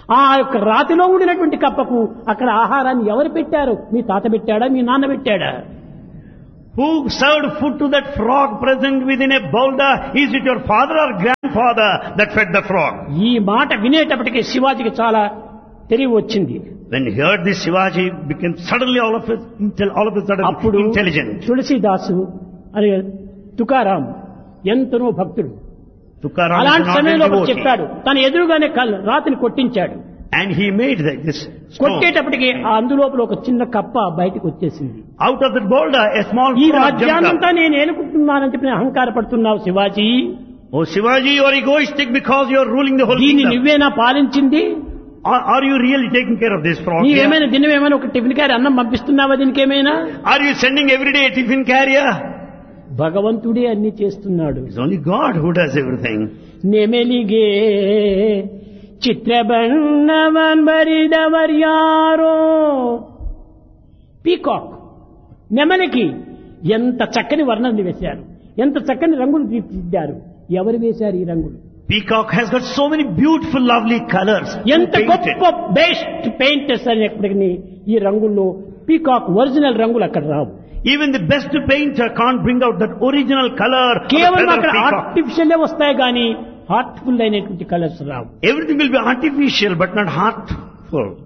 ఆ యొక్క రాతిలో ఉండినటువంటి కప్పకు అక్కడ ఆహారాన్ని ఎవరు పెట్టారు మీ తాత పెట్టాడా మీ నాన్న పెట్టాడా Who served food to that frog present within a boulder? Is it your father or grandfather that fed the frog? ఈ మాట వినేటప్పటికీ శివాజీకి చాలా తెలివి వచ్చింది When he heard this, Shivaji became suddenly all of a, intel- all of a sudden అప్పుడు intelligent. Tulsidas అని తుకారాం ఎంతనో భక్తుడు Tukaram is అలాంటి an సమయంలో ardent ఒకడు devotee. చెప్పాడు తన ఎదురుగానే కల్- రాతిని కొట్టించాడు And he made the, this stone. కొట్టేటప్పటికి ఆ అందులోపల ఒక చిన్న కప్ప బయటకు వచ్చేసింది Out of that boulder, a small ఈ frog jumped రాజ్యాన్నంతా up. నేను ఏనుకుంటున్నానని చెప్పి నేను అహంకారపడుతున్నావు Shivaji Oh Shivaji, you are egoistic because you are ruling the whole దీన్ని kingdom. నువ్వేనా పాలించింది Are, are you really taking care of this frog? here? నీవేమైనా దినమేమైనా ఒక tiffin carry అన్నం పంపిస్తున్నావా దీనికేమైనా Are you sending every day a tiffin carrier? భగవంతుడే అన్ని చేస్తున్నాడు It's only God who does everything. ನೆಮೆಲಿಗೆ ಚಿತ್ರಬಣ್ಣವನ್ ಬರಿದವರ್ಯಾರೋ పీకాక్ నెమలికి ఎంత చక్కని వర్ణాన్ని వేశారు ఎంత చక్కని రంగులు తీర్చిదిద్దారు ఎవరు వేశారు ఈ రంగులు Peacock has got so many beautiful, lovely colors. Who ఎంత painted? గొప్ప బెస్ట్ పెయింటర్స్ అనేప్పటికీ ఈ రంగుల్లో పీకాక్ ఒరిజినల్ రంగులు అక్కడ రావు Even the best painter can't bring out that original color of the కేవలం feather of అక్కడ peacock. ఆర్టిఫిషియల్ వస్తాయి కానీ హార్ట్ఫుల్ అయినటువంటి కలర్స్ రావు Everything will be artificial but not heartful.